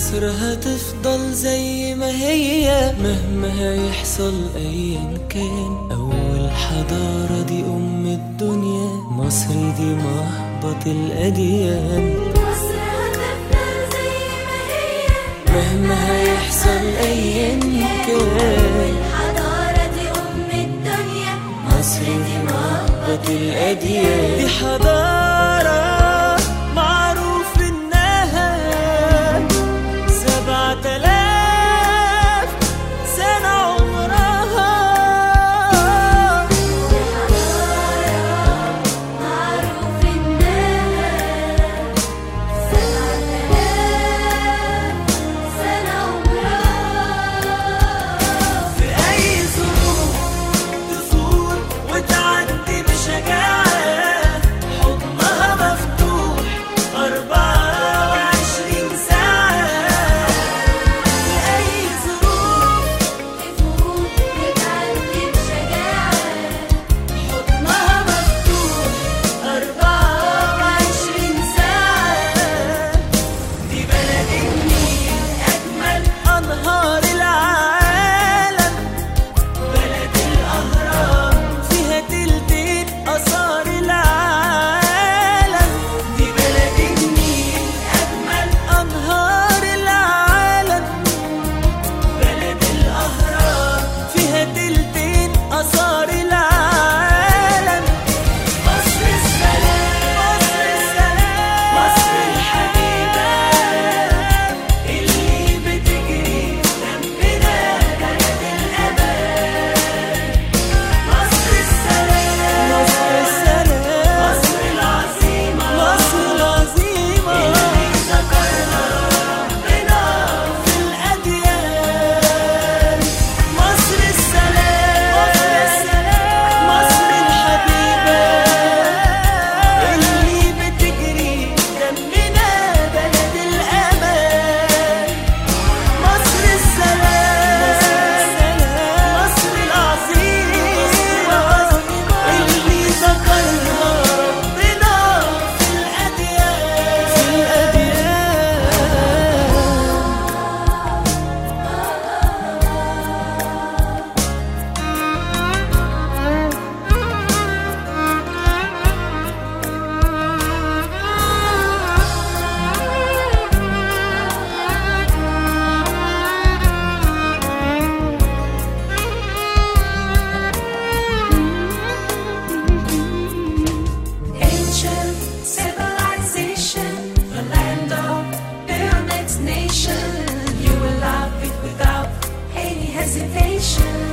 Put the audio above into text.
مصر هتفضل زي ما هي مهما هيحصل ايا كان اول حضارة دي ام الدنيا مصر دي مهبط الاديان مصر هتفضل زي ما هي مهما هيحصل ايا كان الحضارة دي أم الدنيا مصر دي مهبط الاديان دي حضارة معروف انها سبعة آلاف سنة عمرها معروف إنها سبعة آلاف سنة عمرها في أي ظروف تفوت وتعدي بشجاعة حضنها مفتوح أربعة وعشرين ساعة في أي ظروف تفوت وتعدي بشجاعة حضنها مفتوح أربعة وعشرين ساعة دي بلد النيل أجمل أنهار العالم بلد الأهرام فيها تلتين آثار العالم دي بلد النيل أجمل أنهار العالم بلد الأهرام فيها تلتين آثار العالم مصر السلام مصر السلام مصر الحبيبة اللي بتجري جنبنا بلد الأمان مصر السلام مصر السلام مصر العظيمة مصر العظيمة اللي ذكرها ربنا في الأديان مصر السلام مصر السلام مصر الحبيبة اللي بتجري جنبنا بلد الأمان مصر السلام مصر العظيمة اللي ذكرها ربنا في الأديان في الأديان Ancient civilization, the land of pyramids nation. You will love it without any hesitation.